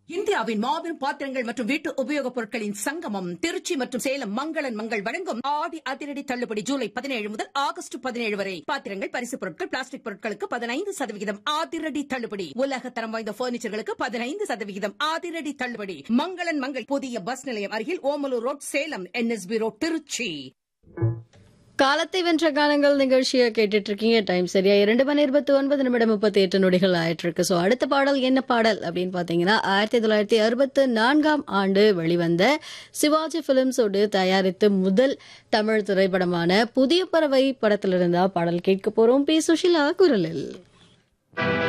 இந்தியாவின் மாபெரும் பாத்திரங்கள் மற்றும் வீட்டு உபயோகப் பொருட்களின் சங்கமம் திருச்சி மற்றும் சேலம் மங்களன் மங்கள் வழங்கும் ஆடி அதிரடி தள்ளுபடி ஜூலை பதினேழு முதல் ஆகஸ்ட் பதினேழு வரை பாத்திரங்கள் பரிசுப் பொருட்கள் பிளாஸ்டிக் பொருட்களுக்கு பதினைந்து சதவிகிதம் அதிரடி தள்ளுபடி உலக தரம் வாய்ந்த பர்னிச்சர்களுக்கு பதினைந்து சதவிகிதம் அதிரடி தள்ளுபடி மங்களன் மங்கள் புதிய பஸ் நிலையம் அருகில் Omalur road Salem NSB road Tiruchi காலத்தை வென்ற காலங்கள் நிகழ்ச்சியை கேட்டுட்டு இருக்கீங்க டைம் சரியா இரண்டு மணி இருபத்தி ஒன்பது நிமிடம் முப்பத்தி எட்டு நொடிகள் ஆயிட்டு இருக்கு ஸோ அடுத்த பாடல் என்ன பாடல் அப்படின்னு பார்த்தீங்கன்னா ஆயிரத்தி தொள்ளாயிரத்தி அறுபத்து நான்காம் ஆண்டு வெளிவந்த சிவாஜி பிலிம்ஸோடு தயாரித்து முதல் தமிழ் திரைப்படமான புதிய பறவை படத்திலிருந்தா பாடல் கேட்க போறோம் பி சுஷிலா குரலில்